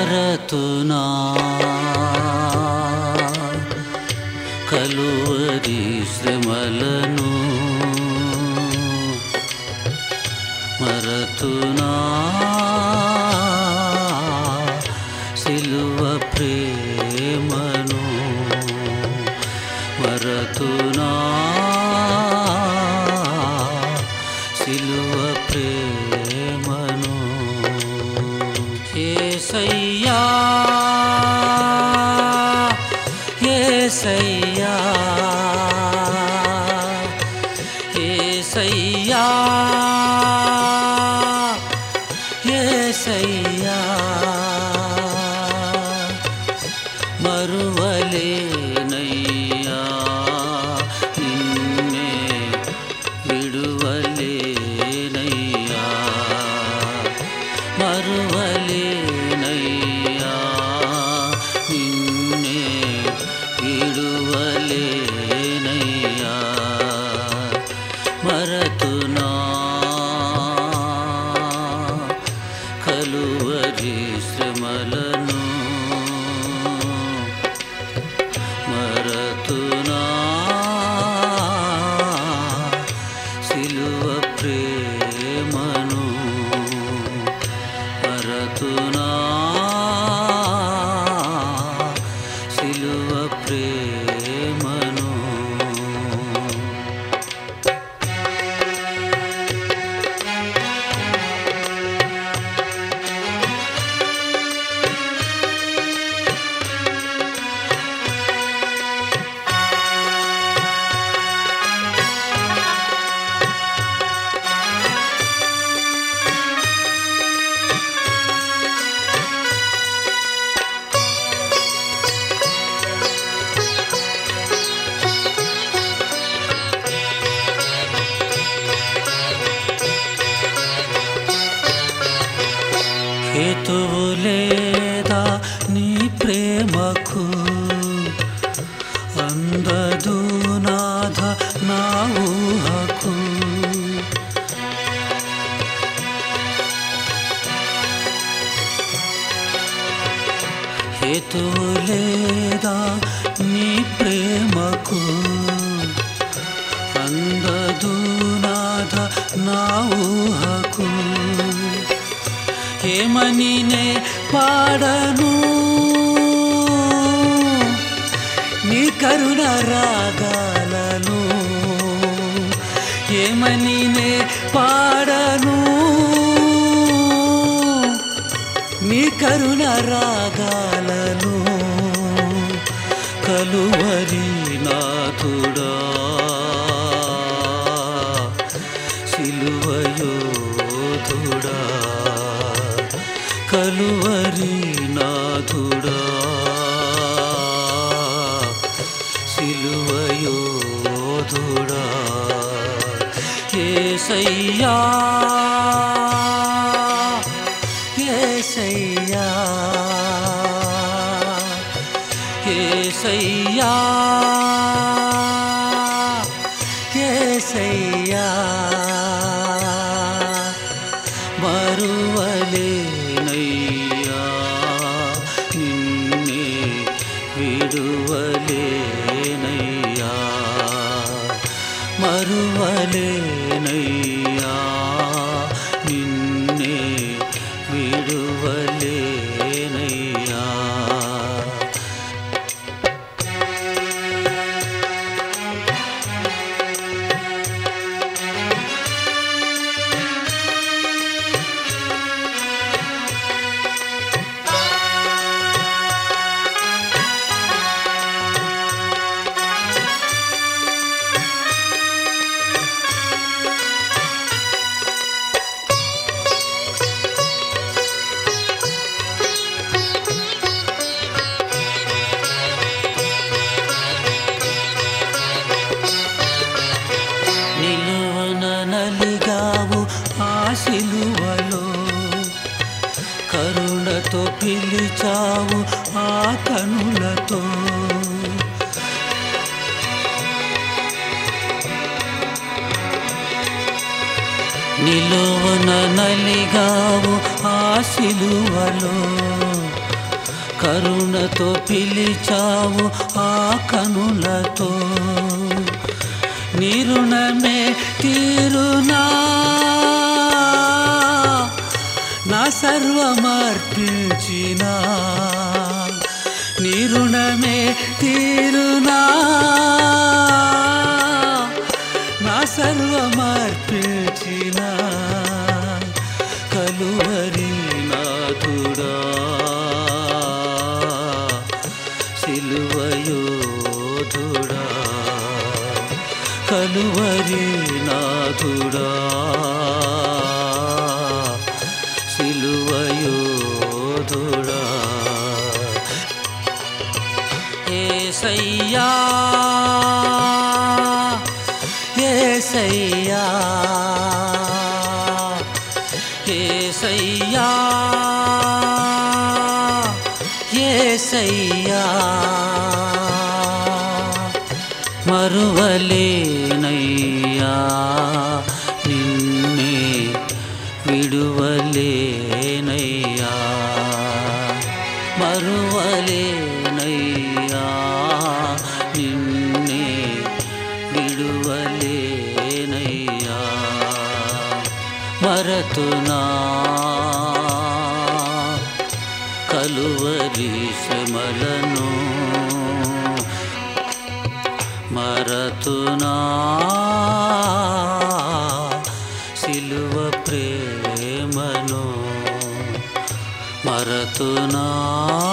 మరతునా కలువరి శ్రమలను మరతునా సిలువ ప్రేమను మరతునా సిలువ ప్రేమను ఏసయ్యా ఏసయ్యా ఏసయ్యా ఏసయ్యా మరువలేనయ్యా నిన్నే విడువలేనయ్యా మరువలేనయ్యా నిన్నే విడువలేనయ్యా మరతునా కలువరి శ్రమలను మరతునా సిలువ ప్రేమను మరతునా సిలువ ప్రేమను హేతువు లేదా నీ ప్రేమకు అందదు నాథ నా ఊహకు హేతువు లేదా నీ ప్రేమకు అందదు నాథ నా ఊహకు ఏమని నే పాడను నీ కరుణ రాగాలను ఏమని నే పాడను నీ కరుణ రాగాలను కలువరి నాథుడా సిలువయోధుడా కలువరి నాథుడా సిలువయోధుడా ఏసయ్యా ఏసయ్యా ఏసయ్యా ఏసయ్యా మరువలేనయ్యా నిన్నే విడువలేనయ్యా మరువలేనయ్యా నిన్నే విడువలేనయ్యా నిలువన నలిగావు ఆ సిలువలో కరుణతో పిలిచావు ఆ కనులతో నిలువన నలిగావు ఆ సిలువలో కరుణతో పిలిచావు ఆ కనులతో నిరుణమే తీరునా నా సర్వమర్పించిన నిరుణమే తీరునా నా సర్వమర్పించిన కలువరి నాథుడా సిలువయోధుడా కలువరి నాథుడా సిలువయోధుడా ఏసయ్యా ఏసయ్యా ఏసయ్యా ఏసయ్యా మరువలేనయ్యా నిన్నే విడువలేనయ్యా మరువలేనయ్యా నిన్నే విడువలేనయ్యా మరతునా కలువరి శ్రమలను మరతునా సిలువ ప్రేమను మరతునా